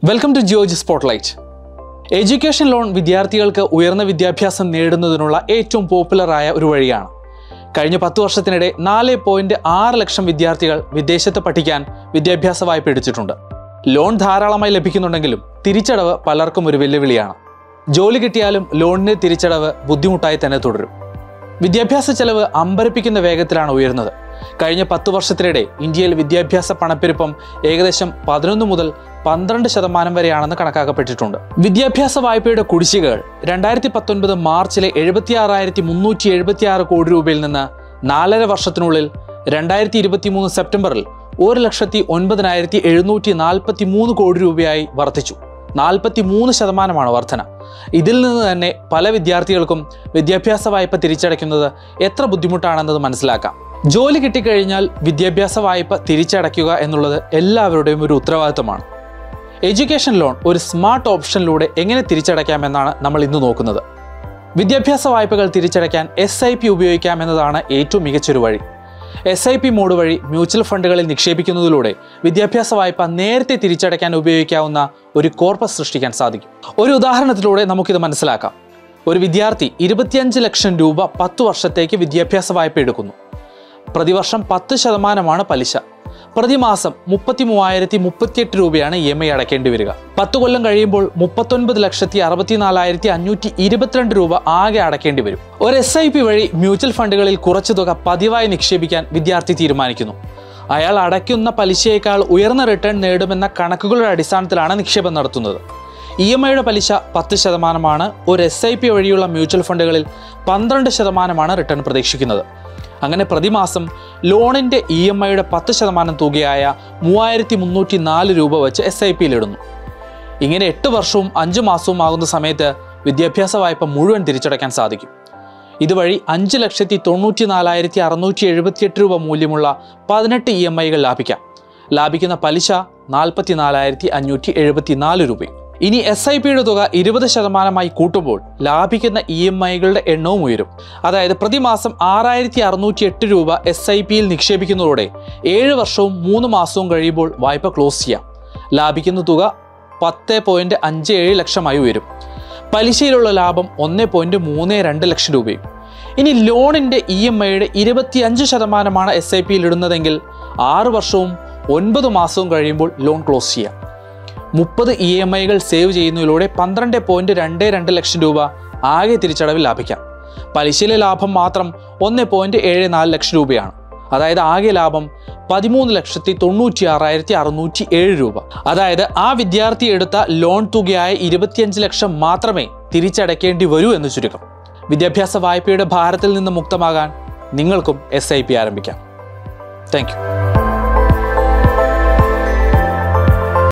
welcome to Geojit spotlight education loan വിദ്യാർത്ഥികൾക്ക് ഉയർന്ന വിദ്യാഭ്യാസം നേടുന്നതിനുള്ള ഏറ്റവും പോപ്പുലറായ ഒരു വഴിയാണ് കഴിഞ്ഞ പത്ത് വർഷത്തിനിടെ നാല് പോയിന്റ് ആറ് ലക്ഷം വിദ്യാർത്ഥികൾ വിദേശത്ത് പഠിക്കാൻ വിദ്യാഭ്യാസ വായ്പ എടുത്തിട്ടുണ്ട് ലോൺ ധാരാളമായി ലഭിക്കുന്നുണ്ടെങ്കിലും തിരിച്ചടവ് പലർക്കും ഒരു വെല്ലുവിളിയാണ് ജോലി കിട്ടിയാലും ലോണിന്റെ തിരിച്ചടവ് ബുദ്ധിമുട്ടായി തന്നെ തുടരും വിദ്യാഭ്യാസ ചെലവ് അമ്പരപ്പിക്കുന്ന വേഗത്തിലാണ് ഉയരുന്നത് കഴിഞ്ഞ പത്ത് വർഷത്തിനിടെ ഇന്ത്യയിൽ വിദ്യാഭ്യാസ പണപ്പെരുപ്പം ഏകദേശം പതിനൊന്ന് മുതൽ പന്ത്രണ്ട് ശതമാനം വരെയാണെന്ന് കണക്കാക്കപ്പെട്ടിട്ടുണ്ട് വിദ്യാഭ്യാസ വായ്പയുടെ കുടിശ്ശികകൾ രണ്ടായിരത്തി പത്തൊൻപത് മാർച്ചിലെ എഴുപത്തി ആറായിരത്തി മുന്നൂറ്റി എഴുപത്തി ആറ് കോടി രൂപയിൽ നിന്ന് നാലര വർഷത്തിനുള്ളിൽ രണ്ടായിരത്തി ഇരുപത്തി മൂന്ന് സെപ്റ്റംബറിൽ ഒരു ലക്ഷത്തി ഒൻപതിനായിരത്തി എഴുന്നൂറ്റി നാൽപ്പത്തി മൂന്ന് കോടി രൂപയായി വർദ്ധിച്ചു നാൽപ്പത്തി മൂന്ന് ശതമാനമാണ് വർധന ഇതിൽ നിന്ന് തന്നെ പല വിദ്യാർത്ഥികൾക്കും വിദ്യാഭ്യാസ വായ്പ തിരിച്ചടയ്ക്കുന്നത് എത്ര ബുദ്ധിമുട്ടാണെന്നത് മനസ്സിലാക്കാം ജോലി കിട്ടിക്കഴിഞ്ഞാൽ വിദ്യാഭ്യാസ വായ്പ തിരിച്ചടയ്ക്കുക എന്നുള്ളത് എല്ലാവരുടെയും ഒരു ഉത്തരവാദിത്തമാണ് എഡ്യൂക്കേഷൻ ലോൺ ഒരു സ്മാർട്ട് ഓപ്ഷനിലൂടെ എങ്ങനെ തിരിച്ചടയ്ക്കാമെന്നാണ് നമ്മൾ ഇന്ന് നോക്കുന്നത് വിദ്യാഭ്യാസ വായ്പകൾ തിരിച്ചടയ്ക്കാൻ എസ് ഐ പി ഉപയോഗിക്കാം എന്നതാണ് ഏറ്റവും മികച്ചൊരു വഴി എസ് ഐ പി മോഡ് വഴി മ്യൂച്വൽ ഫണ്ടുകളിൽ നിക്ഷേപിക്കുന്നതിലൂടെ വിദ്യാഭ്യാസ വായ്പ നേരത്തെ തിരിച്ചടയ്ക്കാൻ ഉപയോഗിക്കാവുന്ന ഒരു കോർപ്പസ് സൃഷ്ടിക്കാൻ സാധിക്കും ഒരു ഉദാഹരണത്തിലൂടെ നമുക്കിത് മനസ്സിലാക്കാം ഒരു വിദ്യാർത്ഥി ഇരുപത്തിയഞ്ച് ലക്ഷം രൂപ പത്ത് വർഷത്തേക്ക് വിദ്യാഭ്യാസ വായ്പ എടുക്കുന്നു പ്രതിവർഷം പത്ത് ശതമാനമാണ് പലിശ പ്രതിമാസം മുപ്പത്തി മൂവായിരത്തി മുപ്പത്തിയെട്ട് രൂപയാണ് ഇ എം ഐ അടയ്ക്കേണ്ടി വരിക പത്ത് കൊല്ലം കഴിയുമ്പോൾ മുപ്പത്തൊൻപത് ലക്ഷത്തി അറുപത്തിനാലായിരത്തി അഞ്ഞൂറ്റി ഇരുപത്തിരണ്ട് രൂപ ആകെ അടയ്ക്കേണ്ടി വരും ഒരു എസ് ഐ പി വഴി മ്യൂച്വൽ ഫണ്ടുകളിൽ കുറച്ചു തുക പതിവായി നിക്ഷേപിക്കാൻ വിദ്യാർത്ഥി തീരുമാനിക്കുന്നു അയാൾ അടയ്ക്കുന്ന പലിശയേക്കാൾ ഉയർന്ന റിട്ടേൺ നേടുമെന്ന കണക്കുകളുടെ അടിസ്ഥാനത്തിലാണ് നിക്ഷേപം നടത്തുന്നത് ഇ എം ഐയുടെ പലിശ പത്ത് ശതമാനമാണ് ഒരു എസ് ഐ പി വഴിയുള്ള മ്യൂച്വൽ ഫണ്ടുകളിൽ പന്ത്രണ്ട് ശതമാനമാണ് റിട്ടേൺ പ്രതീക്ഷിക്കുന്നത് അങ്ങനെ പ്രതിമാസം ലോണിൻ്റെ ഇ എം ഐയുടെ പത്ത് ശതമാനം തുകയായ മൂവായിരത്തി മുന്നൂറ്റി നാല് രൂപ വെച്ച് എസ് ഐ പിയിൽ ഇടുന്നു ഇങ്ങനെ എട്ട് വർഷവും അഞ്ച് മാസവും ആകുന്ന സമയത്ത് വിദ്യാഭ്യാസ വായ്പ മുഴുവൻ തിരിച്ചടയ്ക്കാൻ സാധിക്കും ഇതുവഴി അഞ്ച് ലക്ഷത്തി തൊണ്ണൂറ്റി നാലായിരത്തി അറുന്നൂറ്റി എഴുപത്തിയെട്ട് രൂപ മൂല്യമുള്ള പതിനെട്ട് ഇ എം ഐകൾ ലാഭിക്കാം ലാഭിക്കുന്ന പലിശ നാൽപ്പത്തി നാലായിരത്തി അഞ്ഞൂറ്റി എഴുപത്തി നാല് രൂപയും ഇനി എസ് ഐ പിയുടെ തുക ഇരുപത് ശതമാനമായി കൂട്ടുമ്പോൾ ലാഭിക്കുന്ന ഇ എം ഐകളുടെ എണ്ണവും ഉയരും അതായത് പ്രതിമാസം ആറായിരത്തി അറുന്നൂറ്റി എട്ട് രൂപ എസ് ഐ പിയിൽ നിക്ഷേപിക്കുന്നതോടെ ഏഴ് വർഷവും മൂന്ന് മാസവും കഴിയുമ്പോൾ വായ്പ ക്ലോസ് ചെയ്യാം ലാഭിക്കുന്ന തുക പത്ത് പോയിന്റ് അഞ്ച് ഏഴ് ലക്ഷമായി ഉയരും പലിശയിലുള്ള ലാഭം ഒന്ന് പോയിന്റ് മൂന്ന് രണ്ട് ലക്ഷം രൂപയും ഇനി ലോണിൻ്റെ ഇ എം ഐയുടെ ഇരുപത്തിയഞ്ച് ശതമാനമാണ് എസ് ഐ പിയിൽ ഇടുന്നതെങ്കിൽ ആറ് വർഷവും ഒൻപത് മാസവും കഴിയുമ്പോൾ ലോൺ ക്ലോസ് ചെയ്യാം മുപ്പത് ഇ എം ഐകൾ സേവ് ചെയ്യുന്നതിലൂടെ പന്ത്രണ്ട് പോയിന്റ് രണ്ട് രണ്ട് ലക്ഷം രൂപ ആകെ തിരിച്ചടവിൽ ലാഭിക്കാം പലിശയിലെ ലാഭം മാത്രം ഒന്ന് പോയിന്റ് ഏഴ് നാല് ലക്ഷം രൂപയാണ് അതായത് ആകെ ലാഭം പതിമൂന്ന് ലക്ഷത്തി തൊണ്ണൂറ്റി ആറായിരത്തി അറുന്നൂറ്റി ഏഴ് രൂപ അതായത് ആ വിദ്യാർത്ഥി എടുത്ത ലോൺ തുകയായ ഇരുപത്തിയഞ്ച് ലക്ഷം മാത്രമേ തിരിച്ചടയ്ക്കേണ്ടി വരൂ എന്ന് ചുരുക്കം വിദ്യാഭ്യാസ വായ്പയുടെ ഭാരത്തിൽ നിന്ന് മുക്തമാകാൻ നിങ്ങൾക്കും എസ് ഐ പി ആരംഭിക്കാം താങ്ക് യു